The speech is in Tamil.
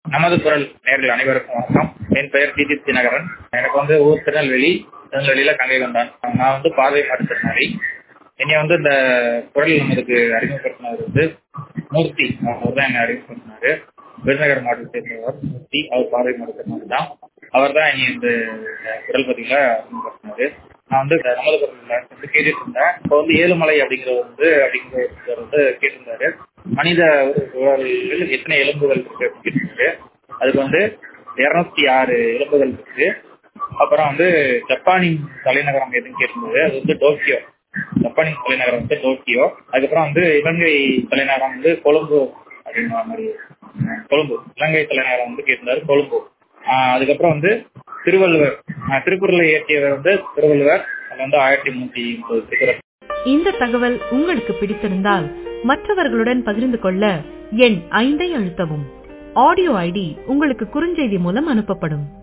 நமது குரல் நேர்கள் அனைவருக்கும் வணக்கம் என் பெயர் தீதித் தினகரன் எனக்கு வந்து ஊர் திருநெல்வேலி திருநெல்வேலியில கங்கை கொண்டான் நான் வந்து பார்வை மாற்றுத்திறனாளி என்னை வந்து இந்த குரல் நமதுக்கு அறிமுகப்படுத்தினவர் வந்து மூர்த்தி அவர் தான் என்னை அறிமுகப்படுத்தினாரு விருதுநகர் மாவட்டத்தை சேர்ந்தவர் மூர்த்தி அவர் பார்வை மாற்றுத்திறனாளி தான் அவர் தான் என்னை இந்த குரல் பதிவுல அறிமுகப்படுத்தினாரு நான் வந்து இந்த நமது குரல்ல வந்து கேட்டுட்டு இருந்தேன் இப்போ வந்து ஏழுமலை அப்படிங்கிறவர் வந்து அப்படிங்கிறவர் வந்து கேட்டிருந்தாரு மனித உடலில் எத்தனை எலும்புகள் இருக்கு அப்படின்னு கேட்டிருந்தாரு அதுக்கு வந்து இருநூத்தி ஆறு எலும்புகள் இருக்கு அப்புறம் வந்து ஜப்பானின் தலைநகரம் எதுன்னு கேட்டிருந்தது அது வந்து டோக்கியோ ஜப்பானின் தலைநகரம் வந்து டோக்கியோ அதுக்கப்புறம் வந்து இலங்கை தலைநகரம் வந்து கொழும்பு அப்படின்ற மாதிரி கொழும்பு இலங்கை தலைநகரம் வந்து கேட்டிருந்தாரு கொழும்பு ஆஹ் அதுக்கப்புறம் வந்து திருவள்ளுவர் ஆஹ் திருக்குறளை இயற்றியவர் வந்து திருவள்ளுவர் அது வந்து ஆயிரத்தி முன்னூத்தி முப்பது திருக்குறள் இந்த தகவல் உங்களுக்கு பிடித்திருந்தால் மற்றவர்களுடன் பகிர்ந்து கொள்ள எண் ஐந்தை அழுத்தவும் ஆடியோ ஐடி உங்களுக்கு குறுஞ்செய்தி மூலம் அனுப்பப்படும்